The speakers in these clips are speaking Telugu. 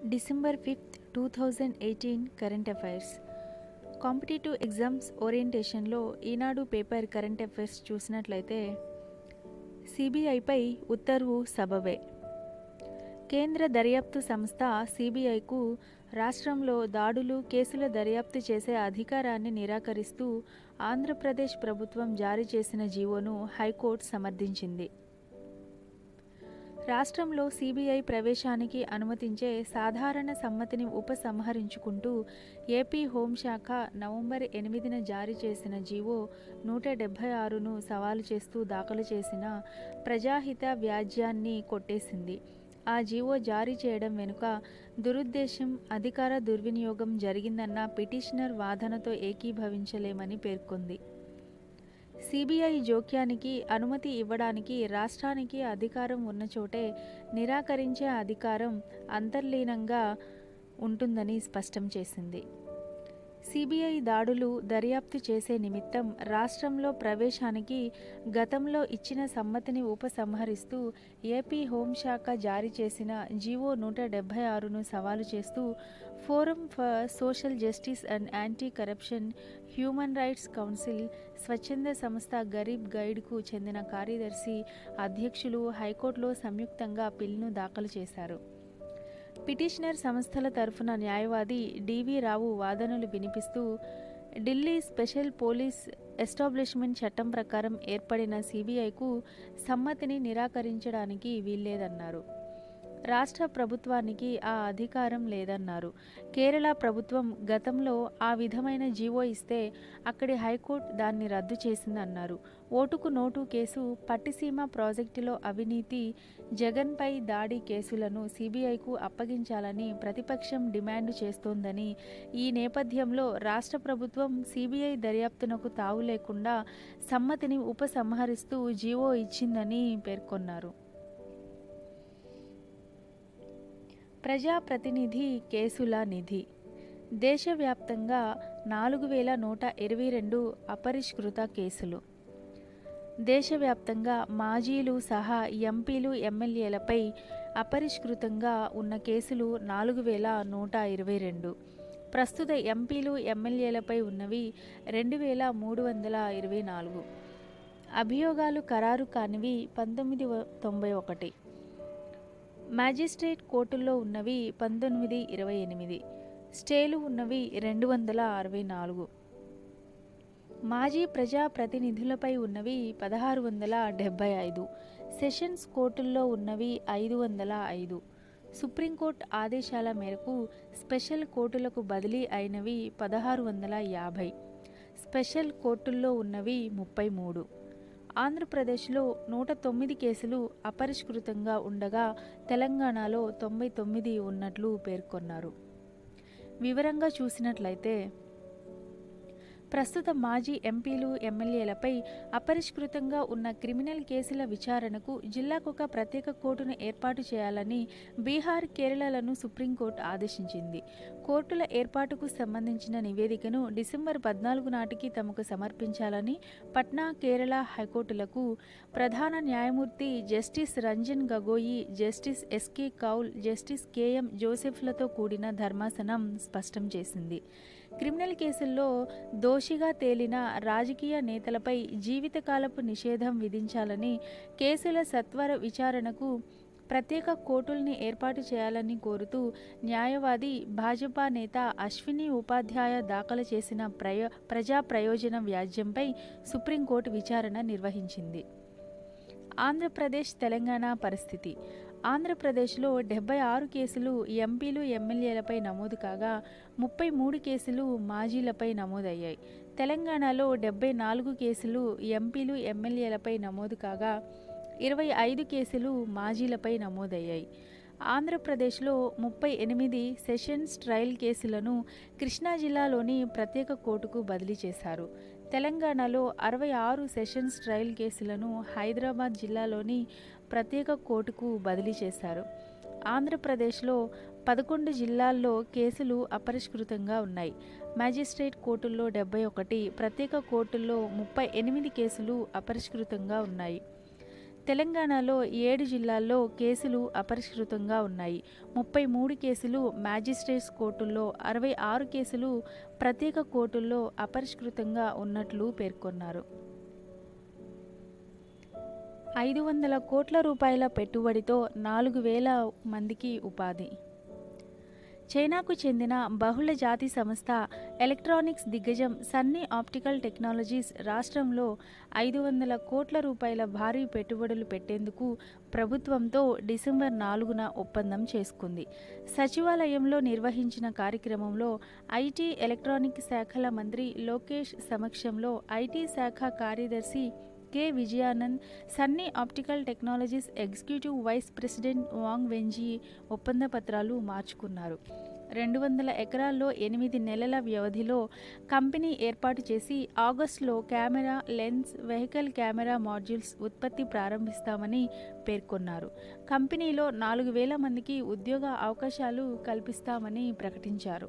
December fifth two thousand eighteen current affairs competitive exams ఓరియంటేషన్లో ఈనాడు పేపర్ కరెంట్ అఫైర్స్ చూసినట్లయితే సిబిఐపై ఉత్తర్వు సబబే కేంద్ర దర్యాప్తు సంస్థ సిబిఐకు రాష్ట్రంలో దాడులు కేసుల దర్యాప్తు చేసే అధికారాన్ని నిరాకరిస్తూ ఆంధ్రప్రదేశ్ ప్రభుత్వం జారీ చేసిన జీవోను హైకోర్టు సమర్థించింది రాష్ట్రంలో సిబిఐ ప్రవేశానికి అనుమతించే సాధారణ సమ్మతిని ఉపసంహరించుకుంటూ ఏపీ హోంశాఖ నవంబర్ ఎనిమిదిన జారీ చేసిన జీవో నూట డెబ్బై ఆరును సవాలు చేస్తూ దాఖలు చేసిన ప్రజాహిత వ్యాజ్యాన్ని కొట్టేసింది ఆ జీవో జారీ చేయడం వెనుక దురుద్దేశం అధికార దుర్వినియోగం జరిగిందన్న పిటిషనర్ వాదనతో ఏకీభవించలేమని పేర్కొంది సిబిఐ జోక్యానికి అనుమతి ఇవ్వడానికి రాష్ట్రానికి అధికారం ఉన్న చోటే నిరాకరించే అధికారం అంతర్లీనంగా ఉంటుందని స్పష్టం చేసింది సిబిఐ దాడులు దర్యాప్తు చేసే నిమిత్తం రాష్ట్రంలో ప్రవేశానికి గతంలో ఇచ్చిన సమ్మతిని ఉపసంహరిస్తూ ఏపీ హోంశాఖ జారీ చేసిన జీవో నూట డెబ్బై ఆరును సవాలు చేస్తూ forum for social justice and anti corruption human rights council స్వచ్ఛంద సంస్థ గరీబ్ గైడ్కు చెందిన కార్యదర్శి అధ్యక్షులు హైకోర్టులో సంయుక్తంగా పిల్ను దాఖలు చేశారు పిటిషనర్ సంస్థల తరఫున న్యాయవాది డివి రావు వాదనలు వినిపిస్తూ ఢిల్లీ స్పెషల్ పోలీస్ ఎస్టాబ్లిష్మెంట్ చట్టం ప్రకారం ఏర్పడిన సిబిఐకు సమ్మతిని నిరాకరించడానికి వీల్లేదన్నారు రాష్ట్ర ప్రభుత్వానికి ఆ అధికారం లేదన్నారు కేరళ ప్రభుత్వం గతంలో ఆ విధమైన జీవో ఇస్తే అక్కడి హైకోర్టు దాన్ని రద్దు చేసిందన్నారు ఓటుకు నోటు కేసు పట్టిసీమ ప్రాజెక్టులో అవినీతి జగన్పై దాడి కేసులను సిబిఐకు అప్పగించాలని ప్రతిపక్షం డిమాండ్ చేస్తోందని ఈ నేపథ్యంలో రాష్ట్ర ప్రభుత్వం సిబిఐ దర్యాప్తునకు తావు లేకుండా సమ్మతిని ఉపసంహరిస్తూ జీవో ఇచ్చిందని పేర్కొన్నారు ప్రజాప్రతినిధి కేసుల నిధి దేశవ్యాప్తంగా నాలుగు వేల నూట ఇరవై రెండు అపరిష్కృత కేసులు దేశవ్యాప్తంగా మాజీలు సహా ఎంపీలు ఎమ్మెల్యేలపై అపరిష్కృతంగా ఉన్న కేసులు నాలుగు వేల నూట ఇరవై రెండు ప్రస్తుత ఎంపీలు ఎమ్మెల్యేలపై ఉన్నవి రెండు వేల మూడు వందల ఇరవై నాలుగు అభియోగాలు ఖరారు కానివి పంతొమ్మిది తొంభై ఒకటి మ్యాజిస్ట్రేట్ కోర్టుల్లో ఉన్నవి పంతొమ్మిది ఇరవై ఎనిమిది స్టేలు ఉన్నవి రెండు వందల అరవై నాలుగు మాజీ ప్రజా ప్రతినిధులపై ఉన్నవి పదహారు వందల డెబ్బై ఐదు సెషన్స్ కోర్టుల్లో ఉన్నవి ఐదు వందల ఐదు సుప్రీంకోర్టు ఆదేశాల మేరకు స్పెషల్ కోర్టులకు బదిలీ అయినవి పదహారు వందల యాభై స్పెషల్ కోర్టుల్లో ఉన్నవి ముప్పై మూడు ఆంధ్రప్రదేశ్లో నూట తొమ్మిది కేసులు అపరిష్కృతంగా ఉండగా తెలంగాణలో తొంభై తొమ్మిది ఉన్నట్లు పేర్కొన్నారు వివరంగా చూసినట్లయితే ప్రస్తుత మాజీ ఎంపీలు ఎమ్మెల్యేలపై అపరిష్కృతంగా ఉన్న క్రిమినల్ కేసుల విచారణకు జిల్లాకొక ప్రత్యేక కోర్టును ఏర్పాటు చేయాలని బీహార్ కేరళలను సుప్రీంకోర్టు ఆదేశించింది కోర్టుల ఏర్పాటుకు సంబంధించిన నివేదికను డిసెంబర్ పద్నాలుగు నాటికి తమకు సమర్పించాలని పట్నా కేరళ హైకోర్టులకు ప్రధాన న్యాయమూర్తి justice Ranjan Gogoi justice SK Kaul justice KM జోసెఫ్లతో కూడిన ధర్మాసనం స్పష్టం చేసింది క్రిమినల్ కేసుల్లో దోషిగా తేలిన రాజకీయ నేతలపై జీవితకాలపు నిషేధం విధించాలని కేసుల సత్వర విచారణకు ప్రత్యేక కోర్టుల్ని ఏర్పాటు చేయాలని కోరుతూ న్యాయవాది భాజపా నేత అశ్విని ఉపాధ్యాయ దాఖలు చేసిన ప్రయో ప్రజా ప్రయోజన వ్యాజ్యంపై సుప్రీంకోర్టు విచారణ నిర్వహించింది ఆంధ్రప్రదేశ్ తెలంగాణ పరిస్థితి ఆంధ్రప్రదేశ్లో డెబ్బై ఆరు కేసులు ఎంపీలు ఎమ్మెల్యేలపై నమోదు కాగా ముప్పై మూడు కేసులు మాజీలపై నమోదయ్యాయి తెలంగాణలో డెబ్బై నాలుగు కేసులు ఎంపీలు ఎమ్మెల్యేలపై నమోదు కాగా ఇరవై ఐదు కేసులు మాజీలపై నమోదయ్యాయి ఆంధ్రప్రదేశ్లో ముప్పై ఎనిమిది సెషన్స్ ట్రయల్ కేసులను కృష్ణా జిల్లాలోని ప్రత్యేక కోర్టుకు బదిలీ చేశారు తెలంగాణలో అరవై ఆరు సెషన్స్ ట్రయల్ కేసులను హైదరాబాద్ జిల్లాలోని ప్రత్యేక కోర్టుకు బదిలీ చేశారు ఆంధ్రప్రదేశ్లో పదకొండు జిల్లాల్లో కేసులు అపరిష్కృతంగా ఉన్నాయి మ్యాజిస్ట్రేట్ కోర్టుల్లో డెబ్బై ఒకటి ప్రత్యేక కోర్టుల్లో ముప్పై ఎనిమిది కేసులు అపరిష్కృతంగా ఉన్నాయి తెలంగాణలో ఏడు జిల్లాల్లో కేసులు అపరిష్కృతంగా ఉన్నాయి ముప్పై మూడు కేసులు మ్యాజిస్ట్రేట్స్ కోర్టుల్లో అరవై ఆరు కేసులు ప్రత్యేక కోర్టుల్లో అపరిష్కృతంగా ఉన్నట్లు పేర్కొన్నారు ఐదు వందల కోట్ల రూపాయల పెట్టుబడితో నాలుగు వేల మందికి ఉపాధి చైనాకు చెందిన బహుళ జాతి సంస్థ ఎలక్ట్రానిక్స్ దిగ్గజం సన్నీ ఆప్టికల్ టెక్నాలజీస్ రాష్ట్రంలో ఐదు వందల కోట్ల రూపాయల భారీ పెట్టుబడులు పెట్టేందుకు ప్రభుత్వంతో డిసెంబర్ నాలుగున ఒప్పందం చేసుకుంది సచివాలయంలో నిర్వహించిన కార్యక్రమంలో ఐటీ ఎలక్ట్రానిక్ శాఖల మంత్రి లోకేష్ సమక్షంలో ఐటీ శాఖ కార్యదర్శి K Vijayanand Sunny optical technologies executive vice president Wang Wenji ఒప్పంద పత్రాలు మార్చుకున్నారు రెండు వందల ఎకరాల్లో ఎనిమిది నెలల వ్యవధిలో కంపెనీ ఏర్పాటు చేసి ఆగస్టులో camera lens vehicle camera modules ఉత్పత్తి ప్రారంభిస్తామని పేర్కొన్నారు కంపెనీలో నాలుగు వేల మందికి ఉద్యోగ అవకాశాలు కల్పిస్తామని ప్రకటించారు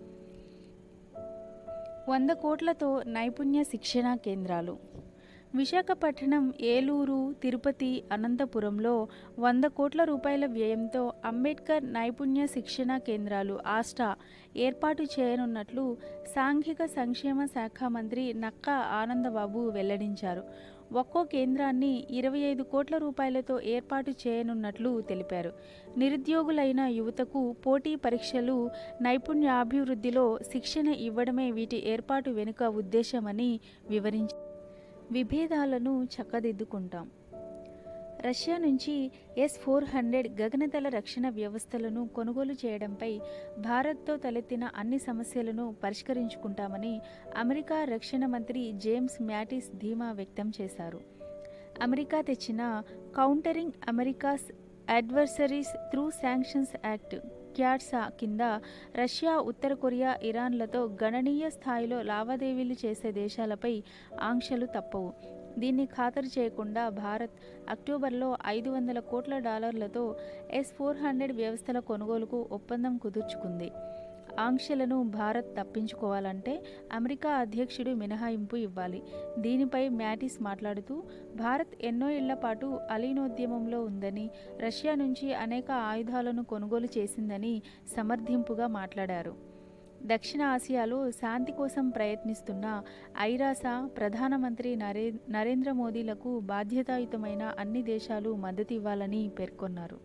వంద కోట్లతో నైపుణ్య శిక్షణా కేంద్రాలు విశాఖపట్నం ఏలూరు తిరుపతి అనంతపురంలో వంద కోట్ల రూపాయల వ్యయంతో అంబేద్కర్ నైపుణ్య శిక్షణ కేంద్రాలు ఆస్టా ఏర్పాటు చేయనున్నట్లు సాంఘిక సంక్షేమ శాఖ మంత్రి నక్కా ఆనందబాబు వెల్లడించారు ఒక్కో కేంద్రాన్ని ఇరవై ఐదు కోట్ల రూపాయలతో ఏర్పాటు చేయనున్నట్లు తెలిపారు నిరుద్యోగులైన యువతకు పోటీ పరీక్షలు నైపుణ్యాభివృద్ధిలో శిక్షణ ఇవ్వడమే వీటి ఏర్పాటు వెనుక ఉద్దేశమని వివరించారు విభేదాలను చక్కదిద్దుకుంటాం రష్యా నుంచి ఎస్ ఫోర్ హండ్రెడ్ గగనతల రక్షణ వ్యవస్థలను కొనుగోలు చేయడంపై భారత్తో తలెత్తిన అన్ని సమస్యలను పరిష్కరించుకుంటామని అమెరికా రక్షణ మంత్రి జేమ్స్ మ్యాటిస్ ధీమా వ్యక్తం చేశారు అమెరికా తెచ్చిన countering America's adversaries through sanctions act CAATSA కింద రష్యా ఉత్తర కొరియా ఇరాన్లతో గణనీయ స్థాయిలో లావాదేవీలు చేసే దేశాలపై ఆంక్షలు తప్పవు దీన్ని ఖాతరు చేయకుండా భారత్ అక్టోబర్లో ఐదు వందల కోట్ల డాలర్లతో ఎస్ ఫోర్ హండ్రెడ్ వ్యవస్థల కొనుగోలుకు ఒప్పందం కుదుర్చుకుంది ఆంక్షలను భారత్ తప్పించుకోవాలంటే అమెరికా అధ్యక్షుడు మినహాయింపు ఇవ్వాలి దీనిపై మ్యాటిస్ మాట్లాడుతూ భారత్ ఎన్నో ఏళ్ల పాటు అలీనోద్యమంలో ఉందని రష్యా నుంచి అనేక ఆయుధాలను కొనుగోలు చేసిందని సమర్థింపుగా మాట్లాడారు దక్షిణ ఆసియాలో శాంతి కోసం ప్రయత్నిస్తున్న ఐరాస ప్రధానమంత్రి నరే నరేంద్ర మోదీలకు బాధ్యతాయుతమైన అన్ని దేశాలు మద్దతు ఇవ్వాలని పేర్కొన్నారు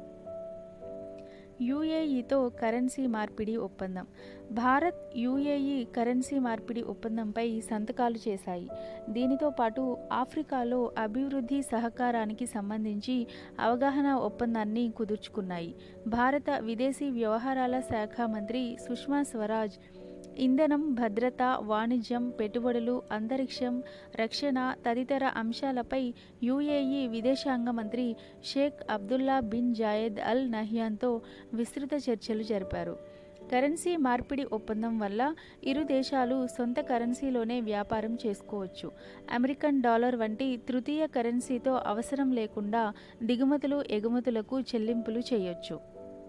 యుఏఈతో కరెన్సీ మార్పిడి ఒప్పందం భారత్ యుఏఈ కరెన్సీ మార్పిడి ఒప్పందంపై సంతకాలు చేశాయి దీనితో పాటు ఆఫ్రికాలో అభివృద్ధి సహకారానికి సంబంధించి అవగాహన ఒప్పందాన్ని కుదుర్చుకున్నాయి భారత విదేశీ వ్యవహారాల శాఖ మంత్రి సుష్మా స్వరాజ్ ఇంధనం భద్రత వాణిజ్యం పెట్టుబడులు అంతరిక్షం రక్షణ తదితర అంశాలపై యుఏఈ విదేశాంగ మంత్రి Sheikh Abdullah bin Zayed Al నహ్యాన్తో విస్తృత చర్చలు జరిపారు కరెన్సీ మార్పిడి ఒప్పందం వల్ల ఇరు దేశాలు సొంత కరెన్సీలోనే వ్యాపారం చేసుకోవచ్చు అమెరికన్ డాలర్ వంటి తృతీయ కరెన్సీతో అవసరం లేకుండా దిగుమతులు ఎగుమతులకు చెల్లింపులు చేయొచ్చు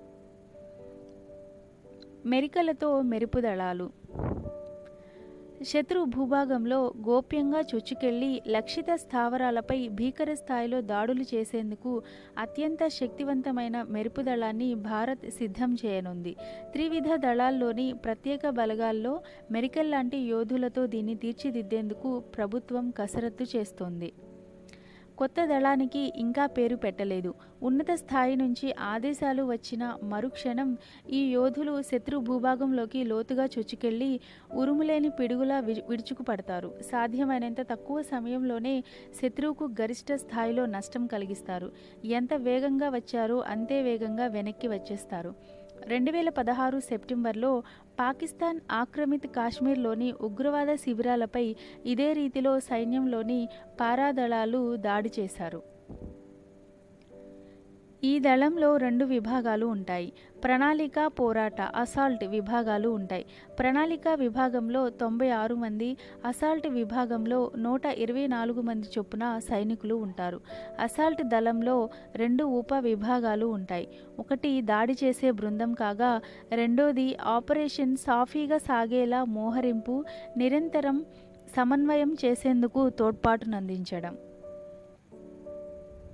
మెరికలతో మెరుపు దళాలు శత్రు భూభాగంలో గోప్యంగా చొచ్చుకెళ్లి లక్షిత స్థావరాలపై భీకర స్థాయిలో దాడులు చేసేందుకు అత్యంత శక్తివంతమైన మెరుపు దళాన్ని భారత్ సిద్ధం చేయనుంది త్రివిధ దళాల్లోని ప్రత్యేక బలగాల్లో మెరికల్ లాంటి యోధులతో దీన్ని తీర్చిదిద్దేందుకు ప్రభుత్వం కసరత్తు చేస్తోంది కొత్త దళానికి ఇంకా పేరు పెట్టలేదు ఉన్నత స్థాయి నుంచి ఆదేశాలు వచ్చిన మరుక్షణం ఈ యోధులు శత్రు భూభాగంలోకి లోతుగా చొచ్చుకెళ్లి ఉరుములేని పిడుగులా వి విడుచుకుపడతారు సాధ్యమైనంత తక్కువ సమయంలోనే శత్రువుకు గరిష్ట స్థాయిలో నష్టం కలిగిస్తారు ఎంత వేగంగా వచ్చారో అంతే వేగంగా వెనక్కి వచ్చేస్తారు రెండు వేల పదహారు సెప్టెంబర్లో పాకిస్తాన్ ఆక్రమిత కాశ్మీర్లోని ఉగ్రవాద శిబిరాలపై ఇదే రీతిలో సైన్యంలోని పారాదళాలు దాడి చేశారు ఈ దళంలో రెండు విభాగాలు ఉంటాయి ప్రణాళిక పోరాట అసాల్ట్ విభాగాలు ఉంటాయి ప్రణాళిక విభాగంలో తొంభై ఆరు మంది అసాల్ట్ విభాగంలో నూట ఇరవై నాలుగు మంది చొప్పున సైనికులు ఉంటారు అసాల్ట్ దళంలో రెండు ఉప విభాగాలు ఉంటాయి ఒకటి దాడి చేసే బృందం కాగా రెండోది ఆపరేషన్ సాఫీగా సాగేలా మోహరింపు నిరంతరం సమన్వయం చేసేందుకు తోడ్పాటునందించడం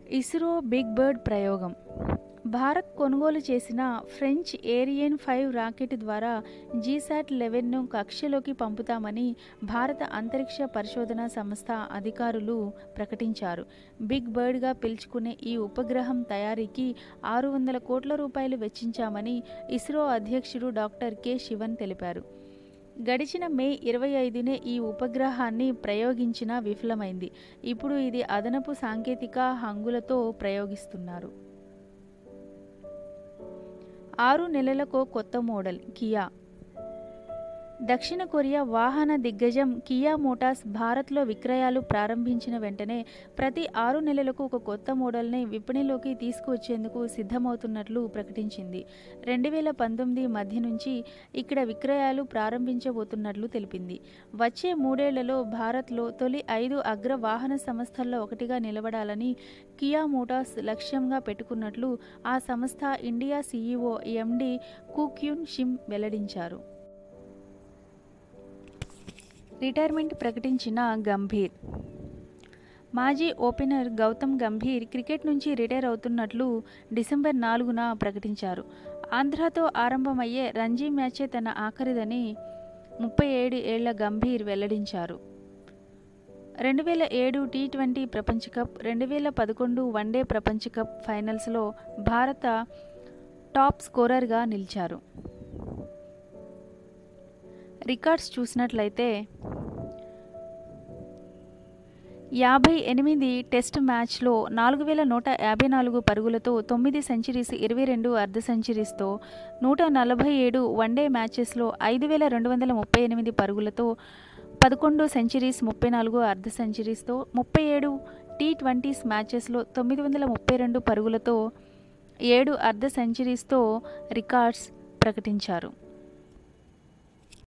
ఇస్రో బిగ్ బర్డ్ ప్రయోగం భారత్ కొనుగోలు చేసిన ఫ్రెంచ్ ఏరియన్ ఫైవ్ రాకెట్ ద్వారా జీసాట్ లెవెన్ను కక్షలోకి పంపుతామని భారత అంతరిక్ష పరిశోధన సంస్థ అధికారులు ప్రకటించారు బిగ్ బర్డ్గా పిలుచుకునే ఈ ఉపగ్రహం తయారీకి ఆరు వందల కోట్ల రూపాయలు వెచ్చించామని ఇస్రో అధ్యక్షుడు డాక్టర్ కె శివన్ తెలిపారు గడిచిన మే ఇరవై ఐదునే ఈ ఉపగ్రహాన్ని ప్రయోగించినా విఫలమైంది ఇప్పుడు ఇది అదనపు సాంకేతిక హంగులతో ప్రయోగిస్తున్నారు ఆరు నెలలకు కొత్త మోడల్ కియా దక్షిణ కొరియా వాహన దిగ్గజం కియా మోటార్స్ భారత్లో విక్రయాలు ప్రారంభించిన వెంటనే ప్రతి ఆరు నెలలకు ఒక కొత్త మోడల్ని విపణిలోకి తీసుకువచ్చేందుకు సిద్ధమవుతున్నట్లు ప్రకటించింది రెండు వేల పంతొమ్మిది మధ్య నుంచి ఇక్కడ విక్రయాలు ప్రారంభించబోతున్నట్లు తెలిపింది వచ్చే మూడేళ్లలో భారత్లో తొలి ఐదు అగ్ర వాహన సంస్థల్లో ఒకటిగా నిలబడాలని కియా మోటార్స్ లక్ష్యంగా పెట్టుకున్నట్లు ఆ సంస్థ ఇండియా సీఈఓ ఎండి కుక్యూన్ షిమ్ వెల్లడించారు రిటైర్మెంట్ ప్రకటించిన గంభీర్ మాజీ ఓపెనర్ గౌతమ్ గంభీర్ క్రికెట్ నుంచి రిటైర్ అవుతున్నట్లు డిసెంబర్ నాలుగున ప్రకటించారు ఆంధ్రాతో ఆరంభమయ్యే రంజీ మ్యాచే తన ఆఖరిదని ముప్పై ఏడు ఏళ్ల గంభీర్ వెల్లడించారు రెండు వేల ఏడు టీ ట్వంటీ ప్రపంచ కప్ రెండు వేల పదకొండు వన్డే ప్రపంచ కప్ ఫైనల్స్లో భారత టాప్ స్కోరర్గా నిలిచారు రికార్డ్స్ చూసినట్లయితే యాభై ఎనిమిది టెస్ట్ మ్యాచ్లో నాలుగు వేల నూట యాభై నాలుగు పరుగులతో తొమ్మిది సెంచరీస్ ఇరవై రెండు అర్ధ సెంచరీస్తో నూట నలభై ఏడు వన్డే మ్యాచెస్లో ఐదు వేల రెండు వందల ముప్పై ఎనిమిది పరుగులతో పదకొండు సెంచరీస్ ముప్పై నాలుగు అర్ధ సెంచరీస్తో ముప్పై ఏడు టీ ట్వంటీస్ మ్యాచెస్లో తొమ్మిది వందల ముప్పై రెండు పరుగులతో ఏడు అర్ధ సెంచరీస్తో రికార్డ్స్ ప్రకటించారు